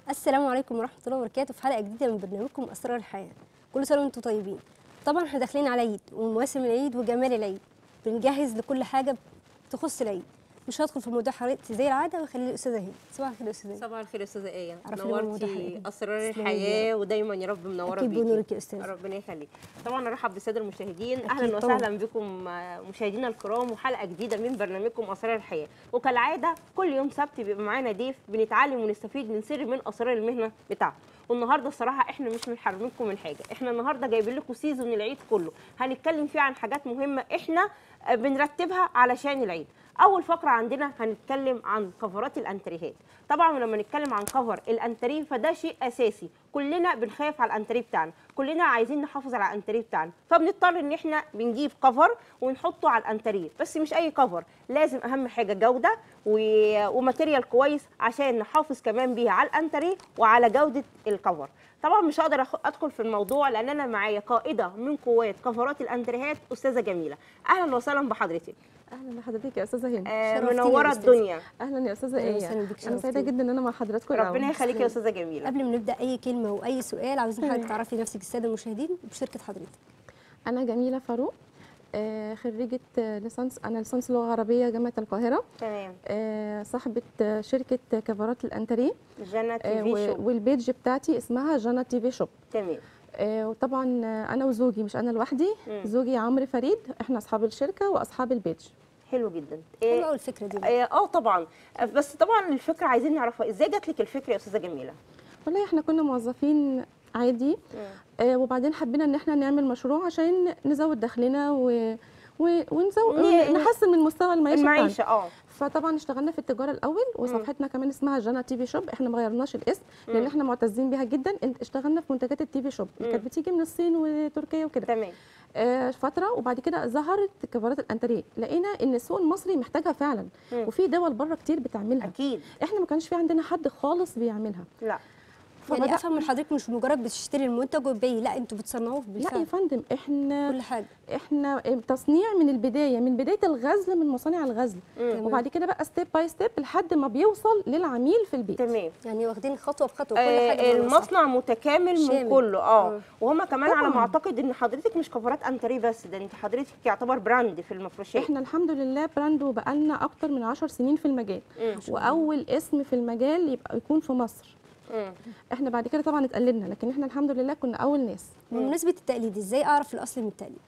السلام عليكم ورحمه الله وبركاته في حلقه جديده من برنامجكم اسرار الحياه كل سنه وانتم طيبين طبعا احنا داخلين على عيد ومواسم العيد وجمال العيد بنجهز لكل حاجه تخص العيد مش هدخل في موضوع حضرتك زي العاده واخلي الاستاذه هند صباح الخير يا استاذه هند صباح الخير يا استاذه ايه عرفي لنا الموضوع نورتي حقيقي. اسرار تسلمي الحياه ودايما يا رب منوره أكيد بيكي بنورك يا أستاذة. ربنا يخليك طبعا ارحب بالساده المشاهدين أكيد اهلا طبعاً. وسهلا بكم آه، مشاهدينا الكرام وحلقه جديده من برنامجكم اسرار الحياه وكالعاده كل يوم سبت بيبقى معانا ضيف بنتعلم ونستفيد من سر من اسرار المهنه بتاعته والنهارده الصراحه احنا مش محرمينكم من حاجه احنا النهارده جايبين لكم سيزون العيد كله هنتكلم فيه عن حاجات مهمه احنا آه، بنرتبها علشان العيد اول فقره عندنا هنتكلم عن كفرات الانتريهات طبعا لما نتكلم عن كفر الانتريه فده شيء اساسي كلنا بنخاف على الانتريه بتاعنا كلنا عايزين نحافظ على الانتريه بتاعنا فبنضطر ان احنا بنجيب كفر ونحطه على الانتريه بس مش اي كفر لازم اهم حاجه جوده و... وماتيريال كويس عشان نحافظ كمان بيها على الانتريه وعلى جوده الكفر طبعا مش هقدر أخ- ادخل في الموضوع لان انا معايا قائده من قوات كفرات الانتريهات استاذه جميله اهلا وسهلا بحضرتك اهلا بحضرتك يا استاذه هند آه شرفتيني يا منوره أستاذة. الدنيا اهلا يا استاذه أهلاً ايه وسهلاً بيك، انا سعيده شرفتيني. جدا ان انا مع حضراتكم ربنا الأول. يخليك يا استاذه جميله قبل ما نبدا اي كلمه واي سؤال عاوزين حضرتك تعرفي نفسك الساده المشاهدين بشركه حضرتك انا جميله فاروق آه، خريجه آه، ليسانس انا ليسانس لغه عربيه جامعه القاهره تمام آه، صاحبه آه، شركه كفرات الانتريه جنى آه، تي في و- شو والبيج بتاعتي اسمها جانا تي في شوب تمام آه، وطبعا آه، انا وزوجي مش انا لوحدي مم. زوجي عمرو فريد احنا اصحاب الشركه واصحاب البيج حلو جدا حلوه إيه قوي الفكره دي بقى. اه آه، طبعا آه، بس طبعا الفكره عايزين نعرفها ازاي جات لك الفكره يا استاذه جميله والله احنا كنا موظفين عادي آه، وبعدين حبينا ان احنا نعمل مشروع عشان نزود دخلنا و... و... ونزود ن- نحسن من مستوى المعيشه بتاعنا. المعيشه اه فطبعا اشتغلنا في التجاره الاول وصفحتنا كمان اسمها جانا تي في شوب احنا ما غيرناش الاسم لان مم. احنا معتزين بيها جدا انت- اشتغلنا في منتجات التي في شوب اللي كانت بتيجي من الصين وتركيا وكده تمام آه فتره وبعد كده ظهرت كفرات الانتريه لقينا ان السوق المصري محتاجها فعلا مم. وفي دول بره كتير بتعملها اكيد احنا ما كانش في عندنا حد خالص بيعملها لا يعني فبدأ- افهم من حضرتك مش مجرد بتشتري المنتج وتبيع لا انتوا بتصنعوه لا يا بالفعل فندم احنا كل حاجه احنا تصنيع من البدايه من بدايه الغزل من مصانع الغزل مم. وبعد كده بقى ستيب باي ستيب لحد ما بيوصل للعميل في البيت تمام يعني واخدين خطوه بخطوه كل آه حاجه بمعنى أصح. المصنع متكامل من شامل. كله اه مم. وهما كمان على ما طبعاً. اعتقد ان حضرتك مش كفرات انتريه بس ده انت حضرتك يعتبر براند في المفروشات احنا الحمد لله براند وبقالنا اكتر من 10 سنين في المجال مم. واول اسم في المجال يبقى يكون في مصر مم. احنا بعد كده طبعا اتقلدنا لكن احنا الحمد لله كنا اول ناس بمناسبه التقليد ازاي اعرف الاصل من التقليد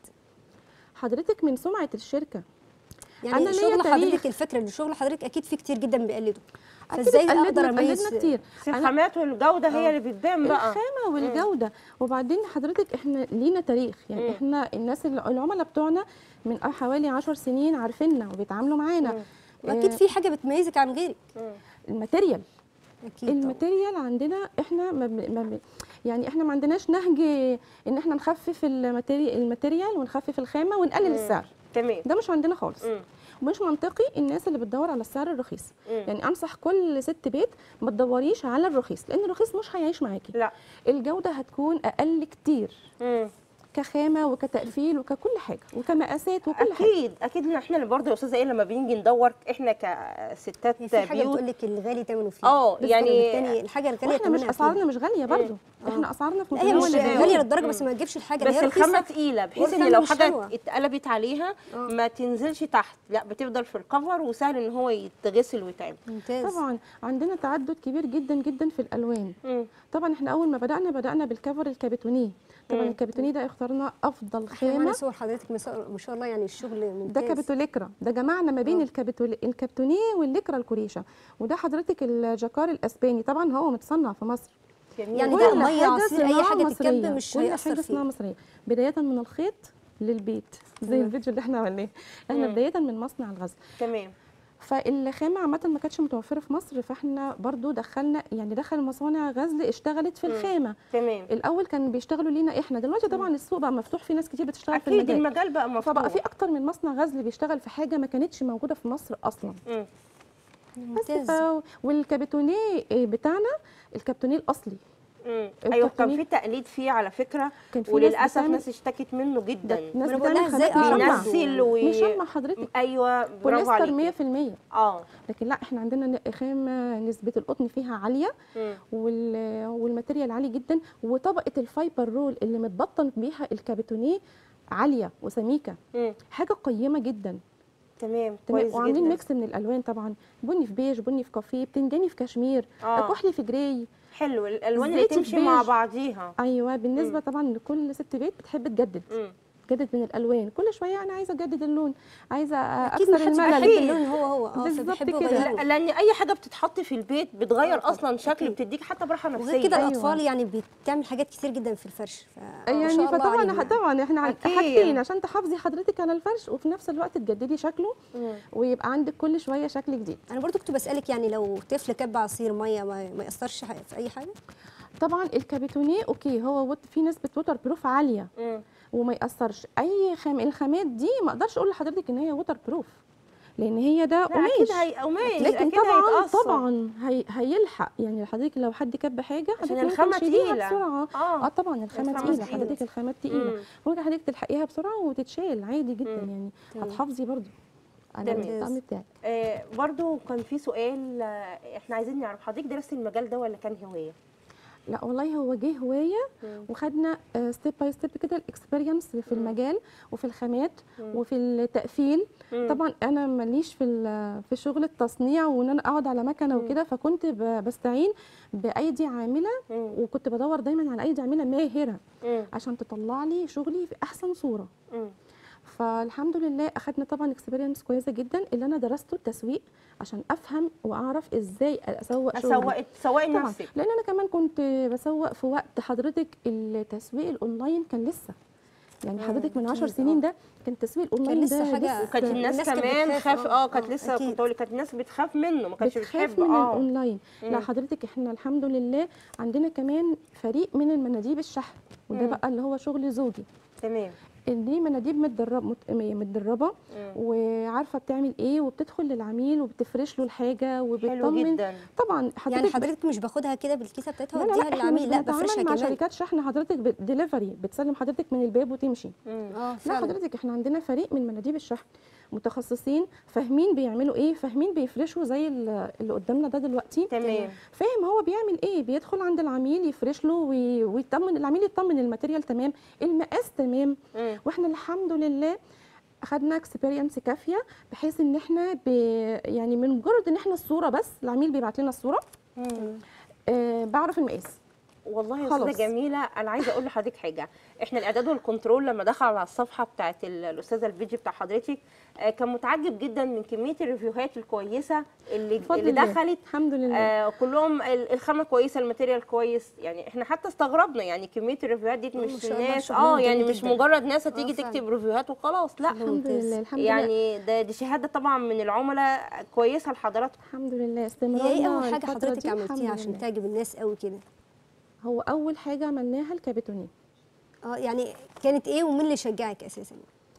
حضرتك من سمعه الشركه يعني أنا ليا شغل تاريخ. حضرتك الفكره اللي شغل حضرتك اكيد في كتير جدا بيقلدوا اكيد فازاي اتقلدنا اقدر اميز اتقلدنا كتير بس الخامات والجوده هي اللي بتبان بقى الخامه والجوده وبعدين حضرتك احنا لينا تاريخ يعني مم. احنا الناس اللي- العملاء بتوعنا من حوالي 10 سنين عارفيننا وبيتعاملوا معانا مم. واكيد في حاجه بتميزك عن غيرك مم. الماتيريال اكيد طبعاً. الماتيريال عندنا احنا ما ب- ما ب- يعني احنا ما عندناش نهج ان احنا نخفف الماتيريال الماتيريال ونخفف الخامه ونقلل السعر تمام ده مش عندنا خالص مم. ومش منطقي الناس اللي بتدور على السعر الرخيص مم. يعني انصح كل ست بيت ما تدوريش على الرخيص لان الرخيص مش هيعيش معاكي لا الجوده هتكون اقل كتير مم. كخامه وكتقفيل وككل حاجه وكمقاسات وكل حاجه اكيد اكيد إن احنا اللي برضه يا استاذه ايه لما بنيجي ندور احنا كستات هي في حاجه بيوت بتقول لك الغالي ثمنه فيه اه بالظبط. يعني بالتالي الحاجه الغاليه واحنا مش ثمنها اسعارنا فيه. مش غاليه برضو احنا اسعارنا في لا هي مش متناول اليد. غاليه اليد. للدرجه بس ما تجيبش الحاجه بس اللي هي الخامه رخيصة. تقيله بحيث ان والخامة لو مش حاجه حلوة. اتقلبت عليها آه. ما تنزلش تحت لا بتفضل في الكفر وسهل ان هو يتغسل ويتعمل ممتاز طبعا عندنا تعدد كبير جدا جدا في الالوان مم. طبعا احنا اول ما بدانا بدانا بالكفر الكابيتونيه طبعا مم. الكابيتونيه ده اخترنا افضل احنا معانا خامه صور حضرتك مسا- ما شاء الله يعني الشغل ده ممتاز كابيتوليكرا ده جمعنا ما بين آه. الكابيتول الكابتونيه والليكرا الكوريشا وده حضرتك الجاكار الاسباني طبعا هو متصنع في مصر جميل يعني كل ده ميه حاجة عصير اي صناعة حاجه مصرية. تتكب مش كل هيأثر حاجه صناعه فيه مصريه بدايه من الخيط للبيت زي تمام. الفيديو اللي احنا عملناه احنا مم. بدايه من مصنع الغزل تمام فالخامه عامه ما كانتش متوفره في مصر فاحنا برضو دخلنا يعني دخل مصانع غزل اشتغلت في مم. الخامه تمام الاول كان بيشتغلوا لينا احنا دلوقتي طبعا السوق بقى مفتوح في ناس كتير بتشتغل في اكيد المجال المجال بقى مفتوح فبقى في اكتر من مصنع غزل بيشتغل في حاجه ما كانتش موجوده في مصر اصلا مم. بس ممتاز ف... والكابتونيه بتاعنا الكابتونيه الاصلي مم. ايوه كان الكرتونيه في تقليد فيه على فكره كان في ناس وللاسف بتعمل- ناس اشتكت منه جدا ناس أنا بقول بتعمل لها إزاي خامات أعرف مشمع بينزل و مشمع حضرتك ايوه برافو عليكي بوليستر 100% اه لكن لا احنا عندنا خامه نسبه القطن فيها عاليه مم. وال- والماتيريال عالي جدا وطبقه الفايبر رول اللي متبطن بيها الكابيتونيه عاليه وسميكه مم. حاجه قيمه جدا تمام تمام كويس وعاملين جدا ميكس من الالوان طبعا بني في بيج بني في كافيه بتنجاني في كشمير آه. كحلي في جراي حلو الالوان اللي زيتي تمشي في مع بيج. بعضيها ايوه بالنسبه مم. طبعا لكل ست بيت بتحب تجدد مم. تجدد من الالوان كل شويه انا عايزه اجدد اللون عايزه اكيد اكسر ما حدش الملل بيحب اللون هو هو اه بالظبط فبيحب كده. يغيره لا لان اي حاجه بتتحط في البيت بتغير آه، طبعاً. اصلا شكل أكيد. بتديك حتى براحه نفسيه وغير كده أيوة. الاطفال يعني بتعمل حاجات كتير جدا في الفرش ف ما يعني شاء الله فطبعا عليهم يعني. طبعا احنا عن- أكيد. حاجتين عشان تحافظي حضرتك على الفرش وفي نفس الوقت تجددي شكله مم. ويبقى عندك كل شويه شكل جديد انا برضو كنت بسالك يعني لو طفل كب عصير ميه ما, ما ياثرش ح- في اي حاجه طبعا الكابيتونيه اوكي هو وت- في نسبه ووتر بروف عاليه مم. وما ياثرش اي خام الخامات دي ما اقدرش اقول لحضرتك ان هي ووتر بروف لان هي ده لا اكيد قماش هي قماش لكن اكيد طبعا هيتأثر. طبعا هي هيلحق يعني حضرتك لو حد كب حاجه عشان حضرتك الخامة ممكن تشيليها تقيلة. بسرعه اه اه طبعا الخامه الخامة تقيله تقيلة. حضرتك الخامات تقيله مم. ممكن حضرتك تلحقيها بسرعه وتتشال عادي جدا مم. يعني تمام. هتحافظي برضو على جميل. الطعم بتاعك آه برضو كان في سؤال آه، احنا عايزين نعرف حضرتك درستي المجال ده ولا كان هوايه لا والله هو جه هوايه مم. وخدنا ستيب باي ستيب كده الاكسبيرينس في مم. المجال وفي الخامات مم. وفي التقفيل مم. طبعا انا ماليش في ال- في شغل التصنيع وان انا اقعد على مكنه مم. وكده فكنت ب- بستعين بايدي عامله مم. وكنت بدور دايما على ايدي عامله ماهره مم. عشان تطلع لي شغلي في احسن صوره مم. فالحمد لله اخدنا طبعا اكسبيرينس كويسه جدا اللي انا درسته التسويق عشان افهم واعرف ازاي اسوق شغلي اسوق سوقي طبعا نفسك لان انا كمان كنت بسوق في وقت حضرتك التسويق الاونلاين كان لسه يعني مم، حضرتك من 10 أكيد، سنين آه. ده كان التسويق الاونلاين لسه ده حاجة- لسه وكانت الناس, الناس كانت كمان بتخاف، خاف آه، اه كانت آه، لسه أكيد. كنت اقول لك كانت الناس بتخاف منه ما كانتش بتخاف بتحب من اه الاونلاين لا مم. حضرتك احنا الحمد لله عندنا كمان فريق من المناديب الشحن وده مم. بقى اللي هو شغل زوجي تمام دي مناديب متدرب مت- متدربه مم. وعارفه بتعمل ايه وبتدخل للعميل وبتفرش له الحاجه حلو وبتطمن جدا طبعا حضرتك يعني ب- حضرتك مش باخدها كده بالكيسه بتاعتها لا لا واديها لا احنا مش للعميل لا بنتعامل بفرشها مع كمان شركات شحن حضرتك ديليفري بتسلم حضرتك من الباب وتمشي مم. اه لا فعلا حضرتك احنا عندنا فريق من مناديب الشحن متخصصين فاهمين بيعملوا ايه فاهمين بيفرشوا زي ال- اللي قدامنا ده دلوقتي تمام فاهم هو بيعمل ايه بيدخل عند العميل يفرش له وي- ويطمن العميل يطمن الماتيريال تمام المقاس تمام مم. واحنا الحمد لله اخدنا اكسبيرينس كافيه بحيث ان احنا ب... يعني من مجرد ان احنا الصوره بس العميل بيبعت لنا الصوره مم. آه بعرف المقاس والله يا خلاص. استاذه جميله انا عايزه اقول لحضرتك حاجه احنا الاعداد والكنترول لما دخل على الصفحه بتاعت ال- الاستاذه الفيديو بتاع حضرتك آه، كان متعجب جدا من كميه الريفيوهات الكويسه اللي بفضل اللي الله. دخلت الحمد لله آه كلهم ال- الخامه كويسه الماتيريال كويس يعني احنا حتى استغربنا يعني كميه الريفيوهات دي ما مش شاء الله الناس شغلهم اه يعني جميل مش جدا. مجرد ناس هتيجي آه، فعلا. تكتب ريفيوهات وخلاص لا شغل الحمد ممتاز. لله الحمد لله يعني ده دي شهاده طبعا من العملاء كويسه لحضراتكم الحمد لله هي استمرارنا ايه اول حاجه الفترة حضرتك دي عملتيها الحمد عشان لله. تعجب الناس قوي كده هو اول حاجه عملناها الكابيتونيه اه يعني كانت ايه ومين اللي شجعك اساسا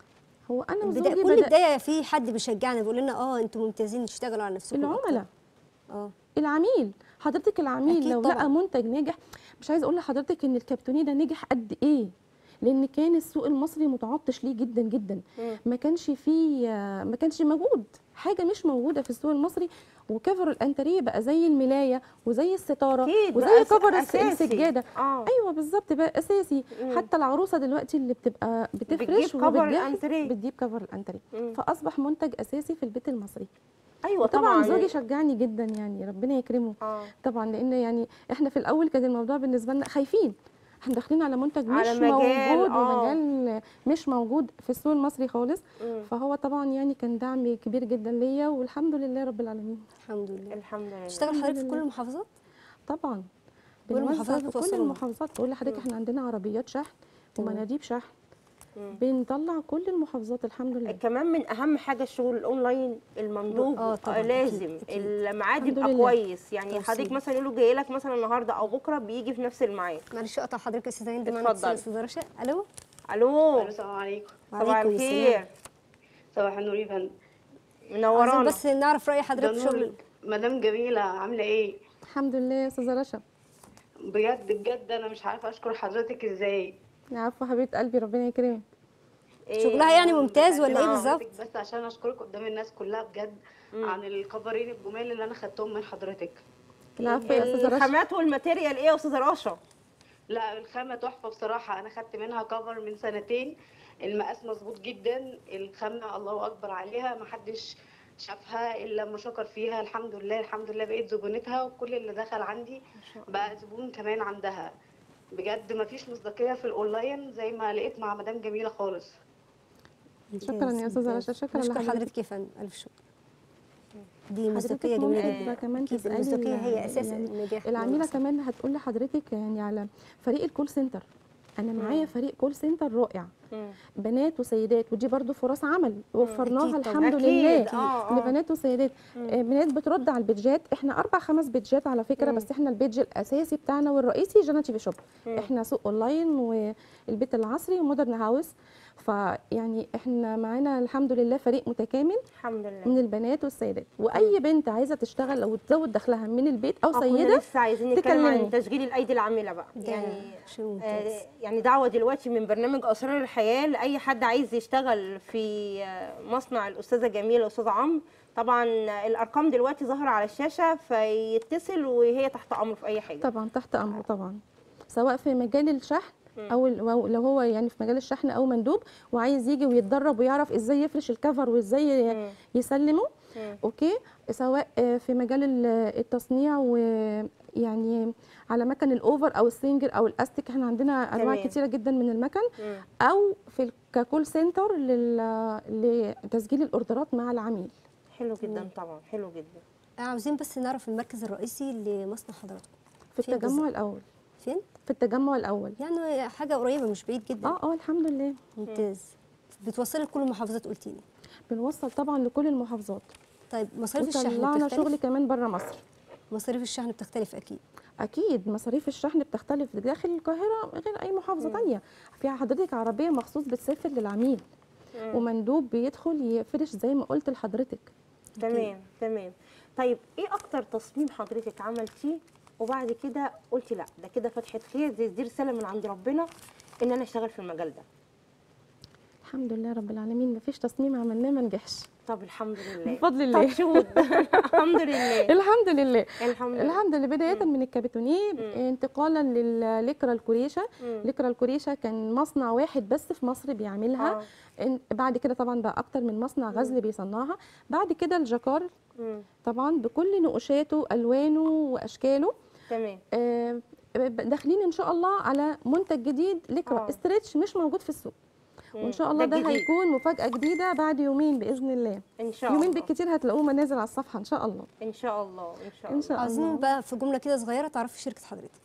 هو انا البداية وزوجي كل بدأ بدايه في حد بيشجعنا بيقول لنا اه انتوا ممتازين تشتغلوا على نفسكم العملاء أكتر. اه العميل حضرتك العميل أكيد لو طبعاً. لقى منتج ناجح مش عايزه اقول لحضرتك ان الكابتونيه ده نجح قد ايه لان كان السوق المصري متعطش ليه جدا جدا مم. ما كانش فيه ما كانش موجود حاجه مش موجوده في السوق المصري وكفر الانتريه بقى زي الملايه وزي الستاره اكيد وزي بقى كفر الس- أساسي. السجاده اه ايوه بالظبط بقى اساسي مم. حتى العروسه دلوقتي اللي بتبقى بتفرش بتجيب كفر وبتجهز الأنتريه. بتجيب كفر الانتريه مم. فاصبح منتج اساسي في البيت المصري ايوه طبعا طبعا زوجي شجعني جدا يعني ربنا يكرمه اه طبعا لان يعني احنا في الاول كان الموضوع بالنسبه لنا خايفين احنا داخلين على منتج مش على مجال، موجود آه. ومجال مش موجود في السوق المصري خالص مم. فهو طبعا يعني كان دعم كبير جدا ليا والحمد لله رب العالمين الحمد لله الحمد لله تشتغل الحمد حضرتك في كل لله. المحافظات طبعا كل بنوزع المحافظات في كل بتوصلهم. المحافظات بقول لحضرتك مم. احنا عندنا عربيات شحن تمام. ومناديب شحن مم. بنطلع كل المحافظات الحمد لله كمان من اهم حاجه الشغل الاونلاين المندوب آه، آه طبعاً، لازم أكيد، أكيد. الميعاد الحمد يبقى لله. كويس يعني توصيل. حضرتك مثلا يقولوا جاي لك مثلا النهارده او بكره بيجي في نفس الميعاد معلش اقطع حضرتك يا استاذه هند معانا اتفضلي. اتصال استاذه رشا الو الو السلام عليكم صباح وعليكم الخير السلام. صباح النور يا فندم عايزين منورانا بس نعرف راي حضرتك في ده نور. شغل مدام جميلة عاملة ايه؟ الحمد لله يا استاذه رشا بجد بجد انا مش عارفه اشكر حضرتك ازاي عفوا حبيبه قلبي ربنا يكرمك إيه، شغلها يعني ممتاز ولا ايه بكلم بالظبط حضرتك بس عشان اشكرك قدام الناس كلها بجد عن الكفرين الجمال اللي انا خدتهم من حضرتك العفو يا استاذه رشا الخامات والماتيريال ايه يا استاذه رشا لا الخامه تحفه بصراحه انا خدت منها كفر من سنتين المقاس مظبوط جدا الخامه الله اكبر عليها ما حدش شافها الا لما شكر فيها الحمد لله الحمد لله بقيت زبونتها وكل اللي دخل عندي بقى زبون كمان عندها بجد ما فيش مصداقيه في الاونلاين زي ما لقيت مع مدام جميله خالص شكرا يا استاذه ممتاز. رشا شكرا نشكر لحضرتك حضرتك يا فندم الف شكر دي حضرتك مصداقيه ممكن جميله تبقى جدا كمان أكيد تسالي المصداقيه ال- هي اساس يعني النجاح العميله والمكسب. كمان هتقول لحضرتك يعني على فريق الكول سنتر انا معايا فريق كول سنتر رائع مم. بنات وسيدات ودي برضو فرص عمل وفرناها أكيد طبعاً. الحمد أكيد. لله آه، آه. لبنات وسيدات آه، بنات بترد على البيدجات احنا اربع خمس بيدجات على فكره بس احنا البيدج الاساسي بتاعنا والرئيسي جانا تي في شوب احنا سوق اونلاين والبيت العصري ومودرن هاوس فيعني احنا معانا الحمد لله فريق متكامل الحمد لله من البنات والسيدات واي بنت عايزه تشتغل او تزود دخلها من البيت او آه، كنا سيده لسه عايزين نتكلم عن تكلمني. تشغيل الايدي العامله بقى ده يعني شيء ممتاز آه، يعني دعوه دلوقتي من برنامج اسرار الحياه لاي حد عايز يشتغل في آه، مصنع الاستاذه جميله الاستاذ عمرو طبعا الارقام دلوقتي ظاهره على الشاشه فيتصل وهي تحت امره في اي حاجه طبعا تحت امره طبعا سواء في مجال الشحن او ال- أو لو هو يعني في مجال الشحن او مندوب وعايز يجي ويتدرب ويعرف ازاي يفرش الكفر وازاي مم. يسلمه مم. اوكي سواء آه، في مجال ال- التصنيع ويعني على مكن الاوفر او السنجر او الاستيك احنا عندنا انواع تمام. كتيره جدا من المكن مم. او في ال- ككول سنتر لل- لتسجيل الاوردرات مع العميل حلو جدا طبعا حلو جدا عاوزين بس نعرف المركز الرئيسي لمصنع حضراتكم في فين التجمع الاول فين في التجمع الاول يعني حاجه قريبه مش بعيد جدا اه اه الحمد لله ممتاز بتوصلي لكل المحافظات قلتي لي بنوصل طبعا لكل المحافظات طيب مصاريف الشحن وطلعنا شغل بتختلف كمان بره مصر مصاريف الشحن بتختلف اكيد اكيد مصاريف الشحن بتختلف داخل القاهره غير اي محافظه تانية فيها حضرتك عربيه مخصوص بتسافر للعميل ومندوب بيدخل يفرش زي ما قلت لحضرتك تمام تمام طيب ايه اكتر تصميم حضرتك عملتيه وبعد كده قلتي لا ده كده فتحه خير دي, دي رساله من عند ربنا ان انا اشتغل في المجال ده الحمد لله رب العالمين مفيش تصميم عملناه ما نجحش طب الحمد لله بفضل الله. تاتشود. الحمد لله الحمد لله الحمد لله الحمد لله بدايه من الكابتونيه انتقالا للليكرا الكوريشه مم. ليكرا الكوريشه كان مصنع واحد بس في مصر بيعملها آه. إن- بعد كده طبعا بقى اكتر من مصنع غزل بيصنعها بعد كده الجاكار مم. طبعا بكل نقوشاته الوانه واشكاله تمام آه، داخلين ان شاء الله على منتج جديد لكرا آه. استريتش مش موجود في السوق وان شاء الله ده, الجديد. هيكون مفاجاه جديده بعد يومين باذن الله ان شاء يومين الله بالكتير هتلاقوه منازل على الصفحه ان شاء الله ان شاء الله ان شاء ان الله شاء عاوزين الله بقى في جمله كده صغيره تعرفي شركه حضرتك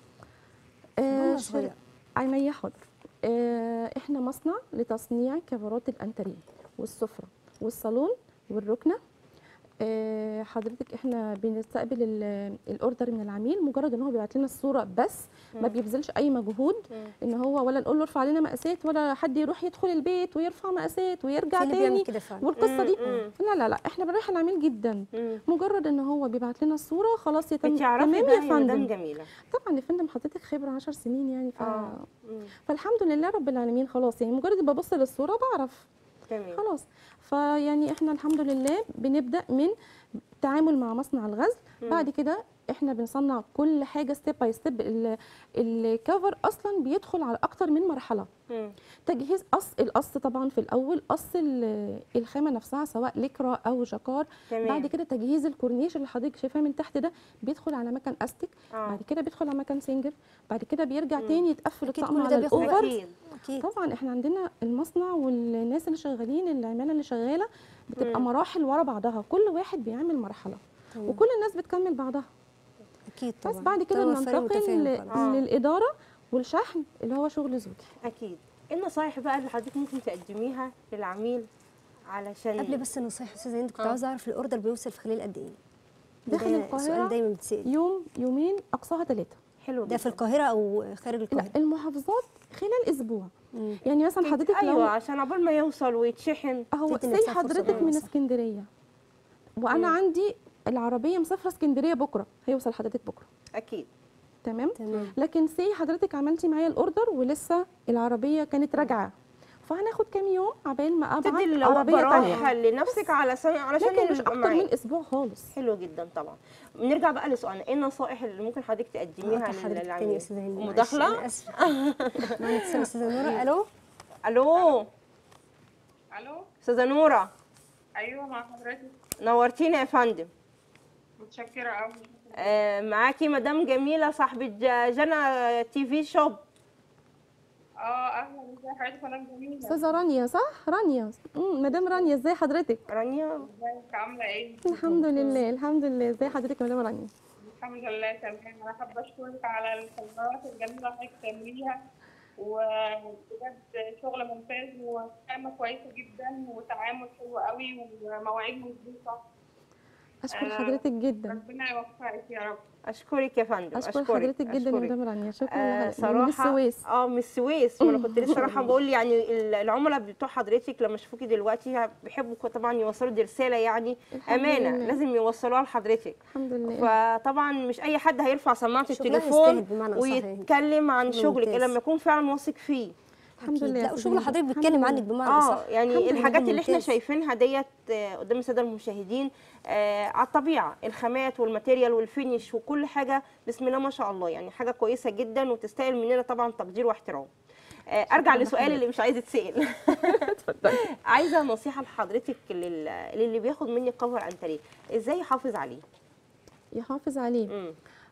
آه، جملة شر- صغيرة. عينيا حاضر آه، احنا مصنع لتصنيع كفرات الانتريه والسفره والصالون والركنه آه، حضرتك احنا بنستقبل ال- الاوردر من العميل مجرد ان هو بيبعت لنا الصوره بس ما بيبذلش اي مجهود مم. ان هو ولا نقول له ارفع لنا مقاسات ولا حد يروح يدخل البيت ويرفع مقاسات ويرجع في اللي بيعمل تاني كده فعلا والقصه دي مم. لا لا لا احنا بنريح العميل جدا مم. مجرد ان هو بيبعت لنا الصوره خلاص يتم بتعرفي تمام بقى يا يا مدام فندم جميله طبعا يا فندم حضرتك خبره 10 سنين يعني ف... اه مم. فالحمد لله رب العالمين خلاص يعني مجرد ما ببص للصوره بعرف تمام خلاص فيعني احنا الحمد لله بنبدا من تعامل مع مصنع الغزل بعد كده احنا بنصنع كل حاجه ستيب باي ستيب الكفر اصلا بيدخل على اكتر من مرحله مم. تجهيز قص القص طبعا في الاول قص ال- الخامه نفسها سواء لكرا او جاكار تمام. بعد كده تجهيز الكورنيش اللي حضرتك شايفاه من تحت ده بيدخل على مكان استك آه. بعد كده بيدخل على مكان سنجر بعد كده بيرجع تاني يتقفل أكيد الطقم كل ده على بياخد الاوفر اكيد اكيد طبعا احنا عندنا المصنع والناس اللي شغالين العماله اللي شغاله بتبقى مراحل ورا بعضها كل واحد بيعمل مرحله تمام. وكل الناس بتكمل بعضها اكيد بس طبعا بعد كده طبعاً فرق بننتقل وتفاهم ل- طبعاً. آه. للاداره والشحن اللي هو شغل زوجي اكيد ايه النصايح بقى اللي حضرتك ممكن تقدميها للعميل علشان قبل بس النصايح يا استاذه هند كنت آه. عاوزه اعرف الاوردر بيوصل في خلال قد ايه داخل ده القاهرة سؤال دايما بتسال يوم يومين اقصاها ثلاثه حلو ده في جداً. القاهره او خارج لا القاهره المحافظات خلال اسبوع مم. يعني مثلا أكيد. حضرتك ايوه لو عشان عقبال ما يوصل ويتشحن هو تدي سي نفسها فرصة حضرتك إنها من توصل. اسكندريه وانا عندي العربيه مسافره اسكندريه بكره هيوصل حضرتك بكره اكيد تمام تمام لكن سي حضرتك عملتي معايا الاوردر ولسه العربيه كانت راجعه فهناخد كام يوم عبال ما ابعت تدي عربيه الوقت تانية راحه لنفسك على سنة علشان لكن مش يبقى اكتر معاك. من اسبوع خالص حلو جدا طبعا نرجع بقى لسؤالنا ايه النصائح اللي ممكن حضرتك تقدميها هقطع حضرتك تاني يا للعميل استاذه هند معلش، مداخله انا اسفه معانا اتصال استاذه نوره الو الو الو استاذه نوره ايوه مع حضرتك نورتينا يا فندم متشكره قوي آه معاكي مدام جميله صاحبه ج- جنى تي في شوب اه اهلا ازي حضرتك مدام جميله استاذه رانيا صح رانيا مم، مدام رانيا ازي حضرتك رانيا ازيك عامله ايه الحمد لله الحمد لله ازي حضرتك يا مدام رانيا الحمد لله تمام انا حابه اشكرك على القنوات الجميله اللي حضرتك بتعمليها وبجد شغل ممتاز وخامه كويسه جدا وتعامل حلو قوي ومواعيد مظبوطه اشكر آه، حضرتك جدا ربنا يوفقك يا رب اشكرك يا فندم اشكر أشكرك. حضرتك جدا يا أشكرك. مدام رانيا شكرا آه لحضرتك. من صراحه السويس اه من السويس وانا كنت لسه رايحه بقول يعني ال- العملاء بتوع حضرتك لما يشوفوكي دلوقتي بيحبوا طبعا يوصلوا دي رساله يعني الحمد امانه لله. لازم يوصلوها لحضرتك الحمد لله فطبعا مش اي حد هيرفع سماعه شغلها التليفون يستاهل بمعنى أصح يعني. ويتكلم عن شغلك ممتاز. الا لما يكون فعلا واثق فيه الحمد أكيد. لله يا لا أستاذة وشغل هند. حضرتك الحمد بيتكلم لله. عنك بمعنى اه اصح يعني الحمد لله، الحاجات اللي احنا ممتاز. شايفينها ديت آه، قدام الساده المشاهدين آه على الطبيعه الخامات والماتيريال والفينش وكل حاجه بسم الله ما شاء الله يعني حاجه كويسه جدا وتستاهل مننا طبعا تقدير واحترام آه ارجع لسؤالي اللي مش عايز يتسال عايزه نصيحه لحضرتك لل- للي بياخد مني كفر انتريه ازاي يحافظ عليه يحافظ عليه مم.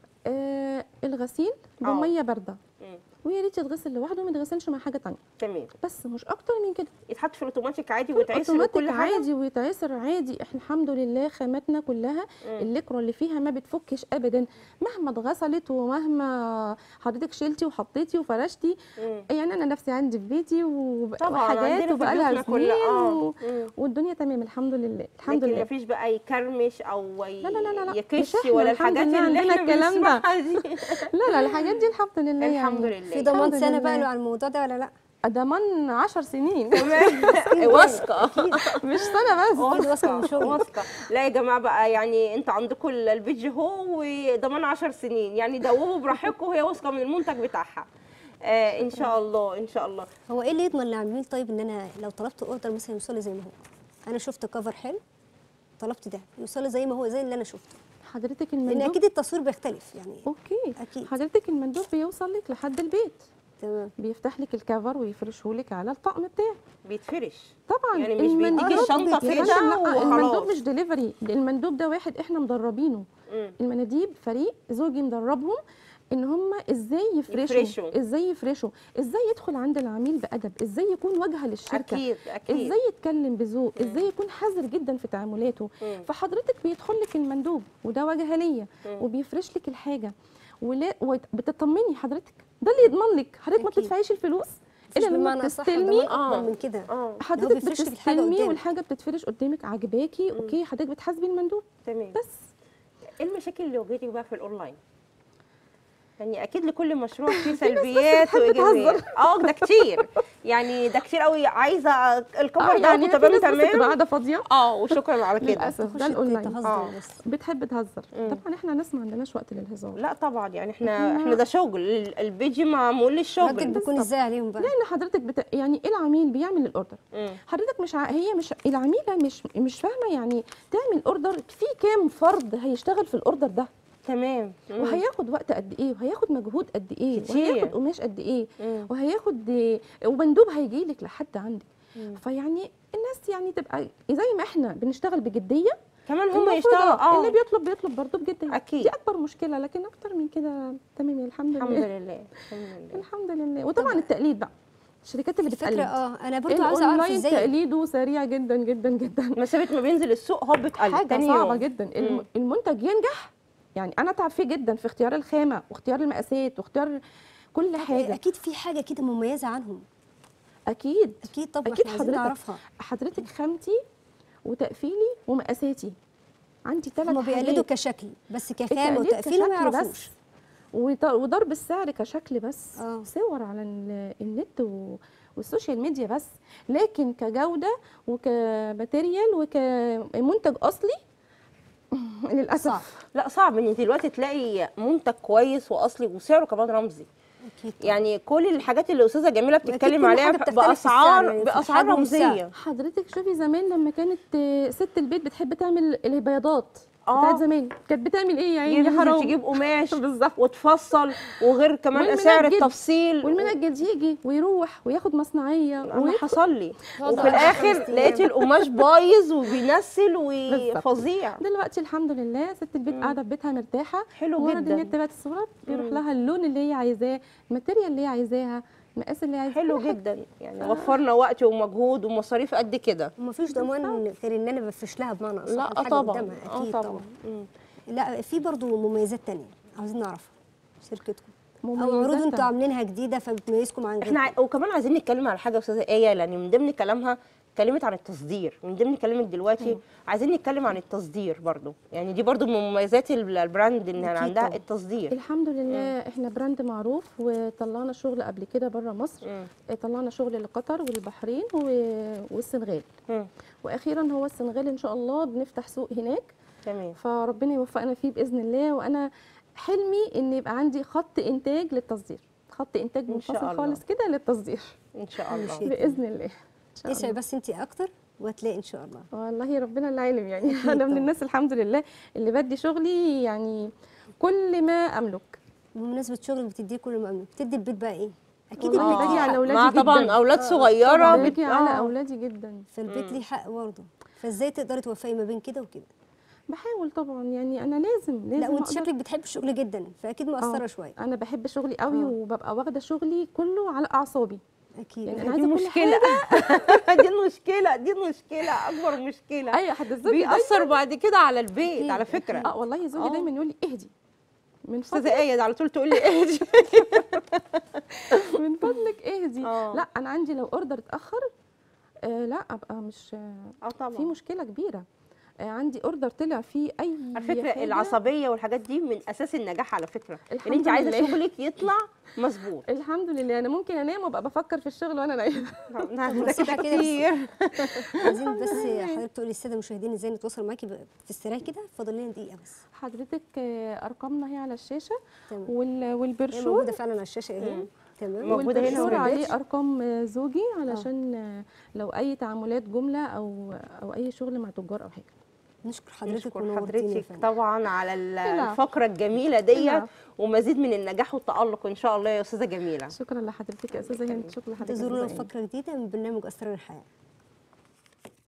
آه الغسيل آه. بميه بارده مم. ويا ريت يتغسل لوحده وما يتغسلش مع حاجه تانية تمام بس مش اكتر من كده يتحط في الاوتوماتيك عادي ويتعسر اوتوماتيك وكل حاجه عادي ويتعسر عادي احنا الحمد لله خاماتنا كلها مم. الليكرا اللي فيها ما بتفكش ابدا مهما اتغسلت ومهما حضرتك شلتي وحطيتي وفرشتي مم. يعني انا نفسي عندي في بيتي وب- طبعا وحاجات عندنا في وبقى لها بيوتنا سنين كلها اه و... مم. والدنيا تمام الحمد لله الحمد لكن لله مفيش بقى يكرمش او ي- لا لا لا لا، مش يكش إحنا، ولا الحمد الحاجات لله اللي عندنا احنا الكلام ده. بنسمعها دي لا لا الحاجات دي الحمد لله الحمد يعني لله في ضمان الحمد سنه لله. بقى له على الموضوع ده ولا لا ضمان 10 سنين واثقه مش سنه بس اكيد واثقه من شغل واثقه لا يا جماعه بقى يعني انتوا عندكم البيج هو وضمان 10 سنين يعني دوبوا براحتكم وهي واثقه من المنتج بتاعها آه ان شاء الله ان شاء الله هو ايه اللي يضمن للعميل طيب ان انا لو طلبت اوردر مثلا يوصل لي زي ما هو انا شفت كفر حلو طلبت ده يوصل لي زي ما هو زي اللي انا شفته حضرتك لان المندوب اكيد التصوير بيختلف يعني اوكي أكيد. حضرتك المندوب بيوصل لك لحد البيت تمام بيفتح لك الكفر ويفرشه لك على الطقم بتاعك بيتفرش طبعا يعني مش المندوب- بيديكي الشنطة يا كده فندم لا وخلاص. المندوب مش ديليفري المندوب ده واحد احنا مدربينه مم. المناديب فريق زوجي مدربهم ان هم ازاي يفرشوا, يفرشوا. ازاي يفرشوا ازاي يدخل عند العميل بادب ازاي يكون واجهه للشركه اكيد اكيد ازاي يتكلم بذوق ازاي يكون حذر جدا في تعاملاته مم. فحضرتك بيدخل لك المندوب وده واجهه ليا مم. وبيفرش لك الحاجه ولا وبتطمني حضرتك ده اللي يضمن لك حضرتك ما أكيد. بتدفعيش الفلوس مفيش الا لما بمعنى اصح بتستلمي ضمان آه. اكبر من كده اه هو حضرتك بيفرش لك الحاجة بتستلمي قدامك. والحاجه بتتفرش قدامك عجباكي اوكي حضرتك بتحاسبي المندوب تمام بس ايه المشاكل اللي واجهتك بقى في الاونلاين يعني اكيد لكل مشروع فيه سلبيات بتحب وايجابيات تهزر. اه ده كتير يعني ده كتير قوي عايزه الكفر اه ده يعني يعني في ناس تمام بس بتبقى تمام قاعده فاضيه اه وشكرا على كده للاسف تخش ده الاونلاين تهزر آه. بس بتحب تهزر مم. طبعا احنا ناس ما عندناش وقت للهزار لا طبعا يعني احنا إحنا- احنا ده شغل ال- البيجي معمول ردك للشغل بيكون بالظبط. ازاي عليهم بقى لان حضرتك بت... يعني ايه العميل بيعمل الاوردر مم. حضرتك مش ع... هي مش العميله مش مش فاهمه يعني تعمل اوردر في كام فرد هيشتغل في الاوردر ده تمام مم. وهياخد وقت قد ايه وهياخد مجهود قد ايه كتير. وهياخد قماش قد ايه مم. وهياخد إيه ومندوب هيجي لك لحد عندك مم. فيعني الناس يعني تبقى زي ما احنا بنشتغل بجديه كمان هم المفروض يشتغلوا آه، اللي اه بيطلب بيطلب برضه بجديه أكيد. دي اكبر مشكله لكن اكتر من كده تمام الحمد الحمد لله لله الحمد لله الحمد لله وطبعا التقليد بقى الشركات اللي الفكره بتقلد اه انا برضو عاوزه اعرف الاونلاين ازاي تقليده سريع جدا جدا جدا مسافه ما بينزل السوق هو بتقلب حاجه تاني صعبه يوم. جدا مم. الم- المنتج ينجح يعني انا تعب فيه جدا في اختيار الخامه واختيار المقاسات واختيار كل حاجه اكيد في حاجه كده مميزه عنهم اكيد اكيد طبعا أكيد احنا عايزين حضرتك. نعرفها حضرتك خامتي وتقفيلي ومقاساتي عندي ثلاث هما حاجات بيقلدوا كشكل بس كخام التقليد وتقفيل ما كشكل يعرفوش بس وط- وضرب السعر كشكل بس آه. صور على ال- النت و- والسوشيال ميديا بس لكن كجوده وكماتيريال وكمنتج اصلي للاسف صعب لا صعب ان دلوقتي تلاقي منتج كويس واصلي وسعره كمان رمزي اكيد طبعاً. يعني كل الحاجات اللي الاستاذه جميله وأكيد بتتكلم كل عليها حاجة بتختلف في باسعار السعر، يعني في باسعار الحجم والسعر. رمزيه حضرتك شوفي زمان لما كانت آه، ست البيت بتحب تعمل البياضات آه. بتاعت زمان كانت بتعمل ايه يا عيني يا تجيب حرام تجيب قماش بالظبط وتفصل وغير كمان والمنجد. سعر التفصيل والمنجد يجي ويروح وياخد مصنعيه انا ويدخل حصل لي يقعد وفي على الاخر خمس لقيت أيام. القماش بايظ وبينسل بالظبط. وفظيع دلوقتي الحمد لله ست البيت مم. قاعده في بيتها مرتاحه حلو ورد جدا النت بقت الصوره بيروح مم. لها اللون اللي هي عايزاه الماتيريال اللي هي عايزاها المقاس اللي هي عايزاه حلو كل حاجة. جدا يعني وفرنا وقت ومجهود ومصاريف قد كده ومفيش ضمان غير ان انا بفرش لها بمعنى اصح لا الحاجة طبعا قدامها اه اكيد طبعا طبعا مم. لا في برضو مميزات تانية عاوزين نعرفها شركتكم او مميزات عروض انتوا تانية. عاملينها جديده فبتميزكم عن احنا غيركم ع- وكمان عايزين نتكلم على حاجه يا استاذه ايه لان من ضمن كلامها اتكلمت عن التصدير من ضمن كلامك دلوقتي عايزين نتكلم عن التصدير برضو يعني دي برضو من مميزات ال- البراند ان أكيد عندها طبعاً. التصدير الحمد لله احنا براند معروف وطلعنا شغل قبل كده بره مصر مم. طلعنا شغل لقطر والبحرين و- والسنغال مم. واخيرا هو السنغال ان شاء الله بنفتح سوق هناك تمام فربنا يوفقنا فيه باذن الله وانا حلمي ان يبقى عندي خط انتاج للتصدير خط انتاج إن شاء منفصل الله. خالص كده للتصدير ان شاء الله شيء. باذن الله إن شاء اسعي الله. بس انت اكتر وهتلاقي ان شاء الله والله ربنا اللي عالم يعني أكيد انا من طبعاً. الناس الحمد لله اللي بدي شغلي يعني كل ما املك بمناسبه شغلك بتديه كل ما أملك. بتدي البيت بقى ايه اكيد والله البيت باجي ليه على حق أولادي مع طبعا جداً. اولاد صغيره طبعاً. بت- باجي على آه. اولادي جدا فالبيت ليه حق برضه فازاي تقدري توفقي ما بين كده وكده بحاول طبعا يعني انا لازم لازم لا وانت أقدر- شكلك بتحب الشغل جدا فاكيد مؤثره آه. شويه انا بحب شغلي قوي آه. وببقى واخده شغلي كله على اعصابي اكيد يعني أنا دي عايزة كل مشكله دي المشكله دي المشكله اكبر مشكله ايوه حد الزوج دايما بيأثر بعد كده على البيت أكيد، على فكره اه والله زوجي آه. دايما يقول لي اهدي من استاذه فضلك ايه على طول تقول لي ايه دي من فضلك اهدي آه. لا انا عندي لو اوردر اتاخر آه لا ابقى مش اه في طبعا مشكله كبيره آه عندي اوردر طلع فيه اي على فكره حاجة. العصبيه والحاجات دي من اساس النجاح على فكره ان الحمد انت عايزه لله. شغلك يطلع مظبوط الحمد لله انا ممكن انام وابقى بفكر في الشغل وانا نايمه ده نصيحة كده كده بس. كتير عايزين بس حضرتك تقولي للساده المشاهدين ازاي نتواصل معاكي ب- في السريع كده فاضل لنا دقيقه بس حضرتك آه، ارقامنا هي على الشاشه تمام وال- هي والبرشور موجوده فعلا على الشاشه اهي مم. تمام موجودة هنا والبرشور ولا عليه البيت؟ ارقام آه، زوجي علشان آه، لو اي تعاملات جمله او او اي شغل مع تجار او حاجه نشكر حضرتك نشكر ونورتيني يا حضرتك فندم طبعا على ال- العفو. الفقره الجميله ديت العفو. ومزيد من النجاح والتالق ان شاء الله يا استاذه جميله شكرا لحضرتك يا استاذه هند شكرا لحضرتك يا انتظرونا أستاذة في هند. فقره جديده من برنامج اسرار الحياه